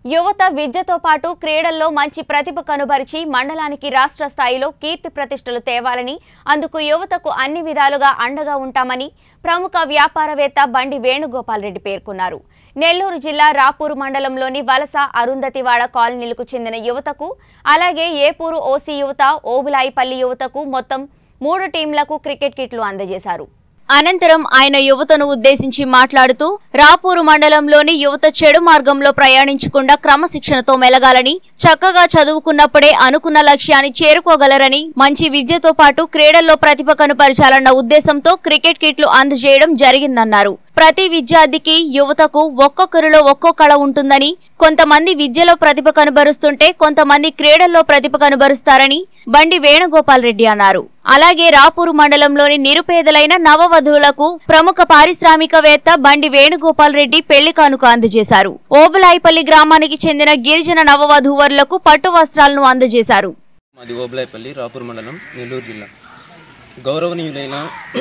యువత విద్యతో పాటు క్రీడల్లో మంచి ప్రతిభ కనుబరిచి మండలానికి రాష్ట్ర స్థాయిలో కీర్తి ప్రతిష్టలు తేవాలని అందుకు యువతకు అన్ని విధాలుగా అండగా ఉంటామని ప్రముఖ వ్యాపారవేత్త బండి వేణుగోపాల్ రెడ్డి పేర్కొన్నారు నెల్లూరు జిల్లా రాపూరు మండలంలోని వలస అరుంధతివాడ కాలనీలకు చెందిన యువతకు అలాగే ఏపూరు ఓసీ యువత ఓబులాయిపల్లి యువతకు మొత్తం మూడు టీంలకు క్రికెట్ కిట్లు అందజేశారు అనంతరం ఆయన యువతను ఉద్దేశించి మాట్లాడుతూ రాపూరు మండలంలోని యువత చెడు మార్గంలో ప్రయాణించకుండా క్రమశిక్షణతో మెలగాలని చక్కగా చదువుకున్నప్పుడే అనుకున్న లక్ష్యాన్ని చేరుకోగలరని మంచి విద్యతో పాటు క్రీడల్లో ప్రతిభ కనుపరచాలన్న ఉద్దేశంతో క్రికెట్ కిట్లు అందజేయడం జరిగిందన్నారు ప్రతి విద్యార్థికి యువతకు ఒక్కొక్కరిలో ఒక్కో కళ ఉంటుందని కొంతమంది విద్యలో ప్రతిభ కనబరుస్తుంటే కొంతమంది క్రీడల్లో ప్రతిభ కనబరుస్తారని బండి వేణుగోపాల్ రెడ్డి అన్నారు అలాగే రాపూరు మండలంలోని నిరుపేదలైన నవవధువులకు ప్రముఖ పారిశ్రామికవేత్త బండి వేణుగోపాల్ రెడ్డి పెళ్లి కానుక అందజేశారు ఓబులాయిపల్లి గ్రామానికి చెందిన గిరిజన నవవధూవరులకు పట్టు వస్త్రాలను అందజేశారు మాది ఓబులాయపల్లి రాపూర్ మండలం నెల్లూరు జిల్లా గౌరవనీయులైన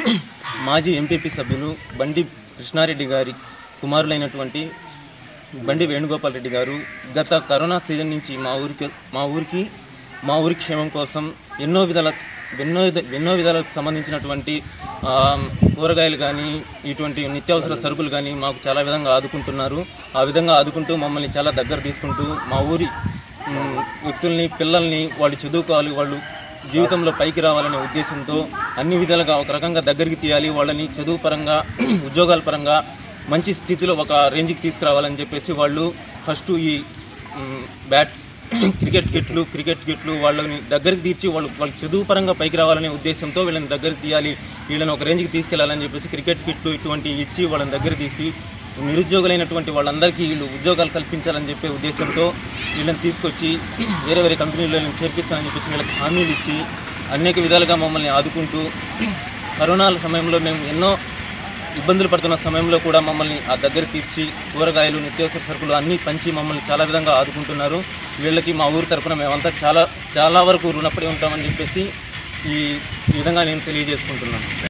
మాజీ ఎంపీపీ సభ్యులు బండి కృష్ణారెడ్డి గారి కుమారులైనటువంటి బండి వేణుగోపాల్ రెడ్డి గారు గత కరోనా సీజన్ నుంచి మా ఊరికి మా ఊరికి మా ఊరి క్షేమం కోసం ఎన్నో విధాల ఎన్నో విధ- ఎన్నో విధాలకు సంబంధించినటువంటి ఆ, కూరగాయలు కానీ ఇటువంటి నిత్యావసర సరుకులు కానీ మాకు చాలా విధంగా ఆదుకుంటున్నారు ఆ విధంగా ఆదుకుంటూ మమ్మల్ని చాలా దగ్గర తీసుకుంటూ మా ఊరి మ్, వ్యక్తుల్ని పిల్లల్ని వాళ్ళు చదువుకోవాలి వాళ్ళు జీవితంలో పైకి రావాలనే ఉద్దేశంతో అన్ని విధాలుగా ఒక రకంగా దగ్గరికి తీయాలి వాళ్ళని చదువు పరంగా ఉద్యోగాల పరంగా మంచి స్థితిలో ఒక రేంజ్కి తీసుకురావాలని చెప్పేసి వాళ్ళు ఫస్ట్ ఈ మ్, బ్యాట్ క్రికెట్ కిట్లు క్రికెట్ కిట్లు వాళ్ళని దగ్గరికి తీర్చి వాళ్ళు వాళ్ళు చదువు పరంగా పైకి రావాలనే ఉద్దేశంతో వీళ్ళని దగ్గరికి తీయాలి వీళ్ళని ఒక రేంజ్కి తీసుకెళ్లాలని చెప్పేసి క్రికెట్ కిట్లు ఇటువంటి ఇచ్చి వాళ్ళని దగ్గర తీసి నిరుద్యోగులైనటువంటి వాళ్ళందరికీ వీళ్ళు ఉద్యోగాలు కల్పించాలని చెప్పే ఉద్దేశంతో వీళ్ళని తీసుకొచ్చి వేరే వేరే కంపెనీలను చేర్పిస్తానని చెప్పేసి వీళ్ళకి హామీలు ఇచ్చి అనేక విధాలుగా మమ్మల్ని ఆదుకుంటూ కరోనాల సమయంలో మేము ఎన్నో ఇబ్బందులు పడుతున్న సమయంలో కూడా మమ్మల్ని ఆ దగ్గర తీర్చి కూరగాయలు నిత్యావసర సరుకులు అన్నీ పంచి మమ్మల్ని చాలా విధంగా ఆదుకుంటున్నారు వీళ్ళకి మా ఊరి తరపున మేమంతా చాలా చాలా వరకు రుణపడి ఉంటామని చెప్పేసి ఈ ఈ విధంగా నేను తెలియజేసుకుంటున్నాను